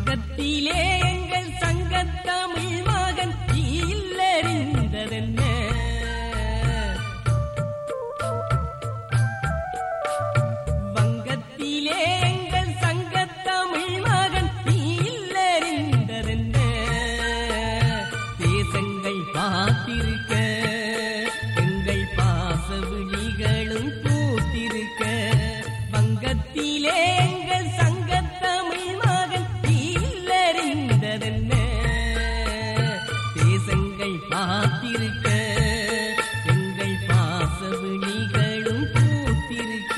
வங்கத்திலே எங்கள் சங்கத்தமிழ் மகன் இல்லறிந்ததென்ன வங்கத்திலே எங்கள் சங்கத்தமிழ் மகன் இல்லறிந்ததென்ன தேசங்கள் பார்த்திருக்க எங்கள் பாசவிழிகளும் பூத்திருக்க வங்கத்திலே எங்கள் சங்கத்தமிழ் மகன் இல்லறிந்ததென்ன தேசங்கள் பார்த்திருக்க எங்கள் பாசவிழிகளும் பூத்திருக்க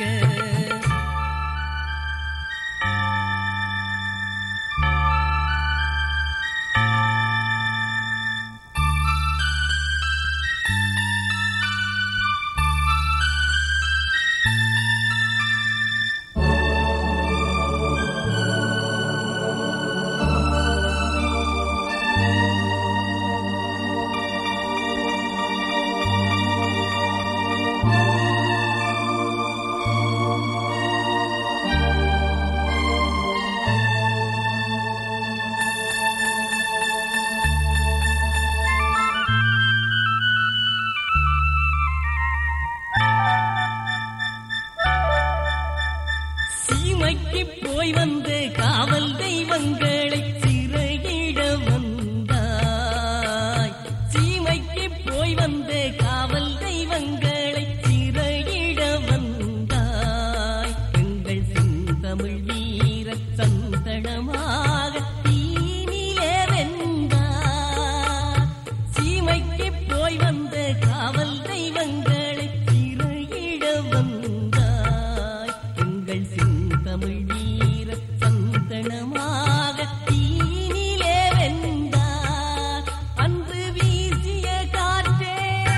சீமைக்கு போய் வந்து காவல் தெய்வங்களை சிறையிட வந்தாய் சீமைக்கு போய் வந்து காவல் தெய்வங்களை சிறையிட வந்தாய் எங்கள் செந்தமிழ் வீர சந்தனமாக தீனிலே வெந்தாய் சீமைக்கு போய் வந்த காவல் தெய்வங்களை சிறையிட வந்தாய் எங்கள் செந்தமிழ் வீர சந்தனமாக தீனிலே வெந்தாய் அன்று வீசிய காற்றே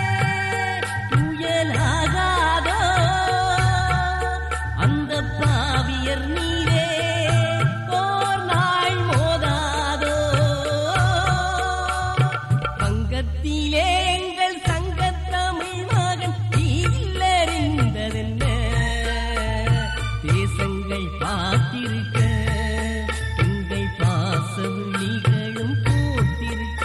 புயலாகாதோ அந்த பாவியர் நீரே ஓர் நாள் மோதாதோ பங்கத்திலே எங்கள் சங்கத்தமிழ் மகன் இல்லறிந்ததென்ன தேசங்கள் பார்த்திருக்க எங்கள் பாசவிழிகளும் போத்திருக்க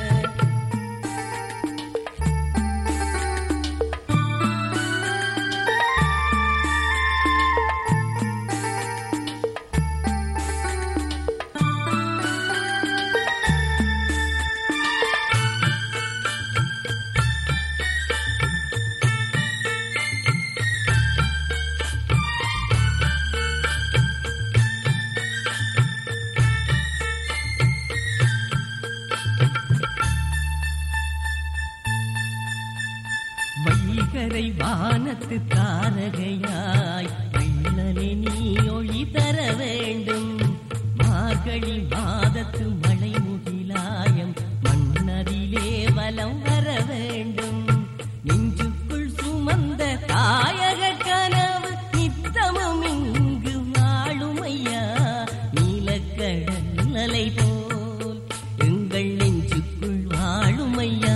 வைகரை வானத்து தாரகையாய் வெள்ளலே நீ ஒளி தர வேண்டும் மார்கழி மாதத்து மழை முகிலாயம் மன்னரிலே வலம் வர வேண்டும் நெஞ்சுக்குள் சுமந்த தாயக கனவு நித்தமும் இங்கு வாழும் ஐயா நீலக்கடல் அலை போல் எங்கள் நெஞ்சுக்குள் வாழும் ஐயா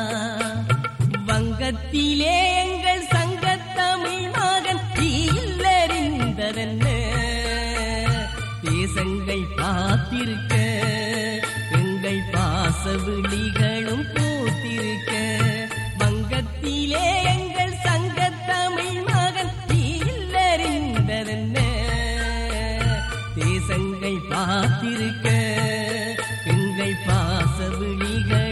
வங்கத்திலே எங்கள் சங்கத்தமிழ் மகன் இல்லறிந்ததென்ன தேசங்கள் பார்த்திருக்க எங்கள் பாசவிழிகளும் பூத்திருக்க வங்கத்திலே எங்கள் சங்கத்தமிழ் மகன் இல்லறிந்ததென்ன தேசங்கள் பார்த்திருக்க எங்கள் பாசவிழிகள்